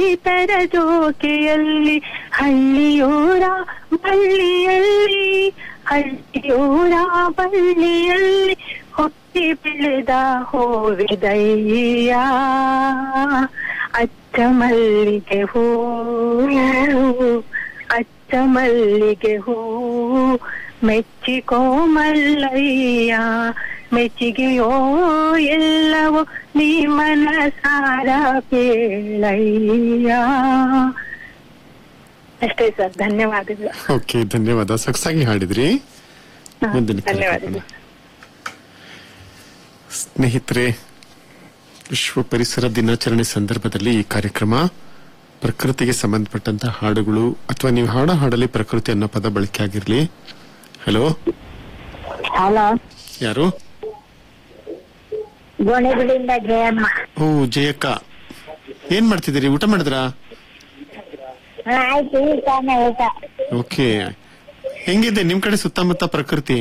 ಇತರ ಜೋಕೆಯಲ್ಲಿ ಹಳ್ಳಿಯೋರ ಬಳ್ಳಿಯಲ್ಲಿ ಹಳ್ಳಿಯೋರ ಬಳ್ಳಿಯಲ್ಲಿ ಹುಟ್ಟಿ ಬೆಳೆದ ಹೋವಿದಯ್ಯ ಅಚ್ಚ ಮಲ್ಲಿಗೆ ಹೂ ಅಚ್ಚ ಮಲ್ಲಿಗೆ ಹೂ ಮೆಚ್ಚಿಕೋ ಮಲ್ಲಯ್ಯ ಮೆಚ್ಚಿಗೆಯೋ ಎಲ್ಲವೋ ನೀ ಮನಸಾರ ಕೇಳಯ್ಯ ಅಷ್ಟೇ ಸರ್ ಧನ್ಯವಾದಗಳು ಓಕೆ ಧನ್ಯವಾದ ಸೊಗಸಾಗಿ ಹಾಡಿದ್ರಿ ಹಾ, ಮುಂದಿನ ಕರೆ ಧನ್ಯವಾದಗಳು ಹೋಗೋಣ. ಸ್ನೇಹಿತರೆ ವಿಶ್ವ ಪರಿಸರ ದಿನಾಚರಣೆ ಸಂದರ್ಭದಲ್ಲಿ ಈ ಕಾರ್ಯಕ್ರಮ ಪ್ರಕೃತಿಗೆ ಸಂಬಂಧಪಟ್ಟಂತ ಹಾಡುಗಳು ಅಥವಾ ನೀವು ಹಾಡೋ ಹಾಡಲ್ಲಿ ಪ್ರಕೃತಿ ಅನ್ನೋ ಪದ ಬಳಕೆ ಆಗಿರ್ಲಿ ಹಲೋ ಹಲೋ ಯಾರು ಗೋಣಿಗುಡಿಯಿಂದ ಜಯಮ್ಮ ಓ ಜಯಕ್ಕ ಏನ್ ಮಾಡ್ತಿದ್ದೀರಿ ಊಟ ಮಾಡಿದ್ರಾ ಹಾ, ಆಯ್ತು ಈಗ ತಾನೇ ಊಟ ಓಕೆ ಹೆಂಗಿದೆ ನಿಮ್ ಕಡೆ ಸುತ್ತಮುತ್ತ ಪ್ರಕೃತಿ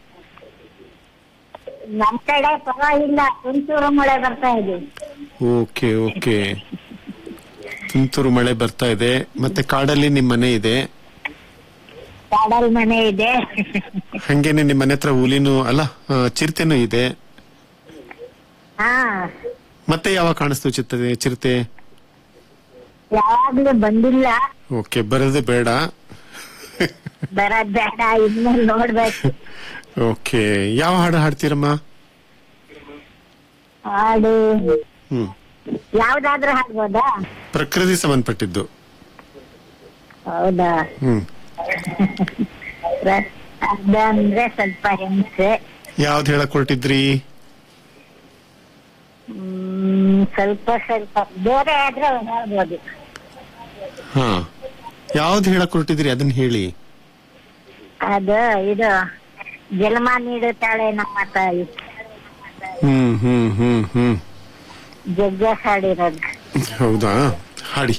ನಮ್ ಕಡೆ ಪರವಾಗಿಲ್ಲ ತುಂತುರು ಮಳೆ ಬರ್ತಾ ಇದೆ ಓಕೆ ಓಕೆ ತುಂತುರು ಮಳೆ ಬರ್ತಾ ಇದೆ ಮತ್ತೆ ಕಾಡಲ್ಲಿ ನಿಮ್ ಮನೆ ಇದೆ ಕಾಡಲ್ ಮನೆ ಇದೆ ಹಂಗೇನೆ ನಿಮ್ ಮನೆ ಹತ್ರ ಹುಲಿನೂ ಅಲ್ಲ ಆ, ಚಿರತೆನೂ ಇದೆ ಹಾ ಮತ್ತೆ ಯಾವಾಗ ಕಾಣಿಸ್ತು ಚಿರತೆ ಚಿರತೆ ಯಾವಾಗ್ಲೂ ಬಂದಿಲ್ಲ ಓಕೆ ಬರೋದೇ ಬೇಡ ಬರೋದ್ ಬೇಡ ಇನ್ಮೇಲೆ ನೋಡ್ಬೇಕು ಓಕೆ ಯಾವ ಹಾಡು ಹಾಡ್ತೀರಮ್ಮ ಹಾಡು ಹ್ಮ್ ಯಾವ್ದಾದ್ರೂ ಹಾಡ್ಬೋದಾ ಪ್ರಕೃತಿ ಸಂಬಂಧಪಟ್ಟಿದ್ದು ಹೌದಾ ಹ್ಮ್ ರ- ಅದಂದ್ರೆ ಸ್ವಲ್ಪ ಹಿಂಸೆ ಯಾವ್ದು ಹೇಳಕ್ ಹೊರಟಿದ್ರಿ ಹ್ಮ್ ಸ್ವಲ್ಪ ಸ್ವಲ್ಪ ಬೇರೆ ಆದ್ರೆ ಹೇಳ್ಬೋದು ಹಾ ಯಾವ್ದು ಹೇಳಕ್ ಹೊರಟಿದ್ರಿ ಅದನ್ನ ಹೇಳಿ ಅದು ಇದು ಜನ್ಮ ನೀಡುತ್ತಾಳೆ ನಮ್ಮ ತಾಯಿ ಹ್ಮ್ ಹ್ಮ್ ಹ್ಮ್ ಹ್ಮ್ ಜಗ್ಗ ಹಾಡಿರೋದು ಹೌದಾ ಹಾಡಿ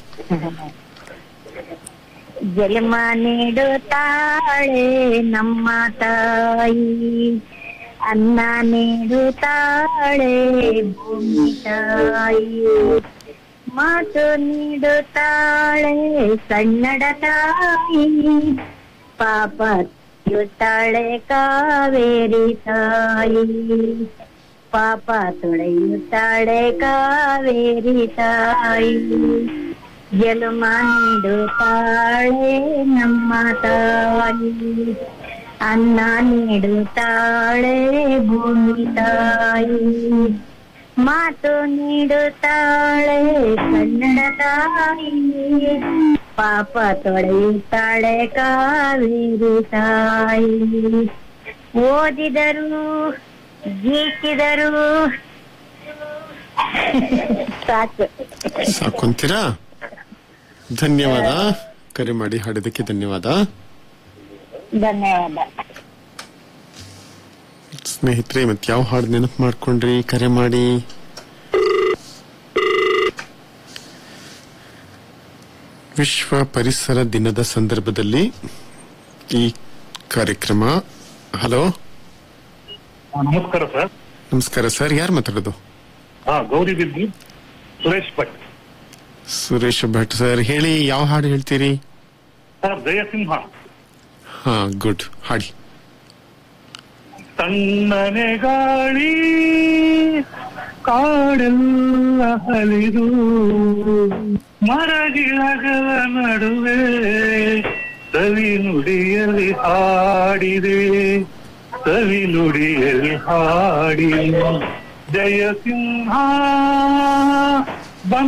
ಜನ್ಮ ನೀಡುತ್ತಾಳೆ ನಮ್ಮ ತಾಯಿ ಅನ್ನ ನೀಡುತ್ತಾಳೆ ಭೂಮಿ ತಾಯಿ ಮಾತು ನೀಡುತ್ತಾಳೆ ಕನ್ನಡ ತಾಯಿ ಪಾಪ ತುತ್ತಾಳೆ ಕಾವೇರಿ ತಾಯಿ ಪಾಪ ತೊಳೆಯುತ್ತಾಳೆ ಕಾವೇರಿ ತಾಯಿ ಜಲಮ ನೀಡುತ್ತಾಳೆ ನಮ್ಮ ತಾಯಿ ಅನ್ನ ನೀಡುತ್ತಾಳೆ ಭೂಮಿ ತಾಯಿ ಮಾತು ನೀಡುತ್ತಾಳೆ ಕನ್ನಡ ತಾಯಿ ಪಾಪ ತೊಳೆಯುತ್ತಾಳೆ ಕಾವೇರಿ ತಾಯಿ ಓದಿದರು ಗೀಚಿದರು ಸಾಕು ಸಾಕೊಂತೀರಾ ಧನ್ಯವಾದ ಕರೆ ಮಾಡಿ ಹಾಡಿದಕ್ಕೆ ಧನ್ಯವಾದ ಧನ್ಯವಾದ ಸ್ನೇಹಿತರೆ ಮತ್ತೆ ಯಾವ ಹಾಡು ನೆನಪು ಮಾಡ್ಕೊಂಡ್ರಿ ಕರೆ ಮಾಡಿ ವಿಶ್ವ ಪರಿಸರ ದಿನದ ಸಂದರ್ಭದಲ್ಲಿ ಈ ಕಾರ್ಯಕ್ರಮ ಹಲೋ ನಮಸ್ಕಾರ ಸರ್ ನಮಸ್ಕಾರ ಸರ್ ಯಾರು ಮಾತಾಡೋದು ಹಾ ಗೌರಿ ಬಿದ್ದಿ ಸುರೇಶ್ ಭಟ್ ಸುರೇಶ್ ಭಟ್ ಸರ್ ಹೇಳಿ ಯಾವ ಹಾಡು ಹೇಳ್ತೀರಿ ಸರ್ ಜಯಸಿಂಹ ಹಾ ಗುಡ್ ಹಾಡಿ ತಣ್ಣನೆ ಗಾಳಿ ಕಾಡೆಲ್ಲ ಹಲಿದು ಮರಗಿಳಗಳ ನಡುವೆ ಸವಿ ನುಡಿಯಲ್ಲಿ ಹಾಡಿದೆ ಸವಿ ನುಡಿಯಲ್ಲಿ ಹಾಡಿ ಜಯಸಿಂಹ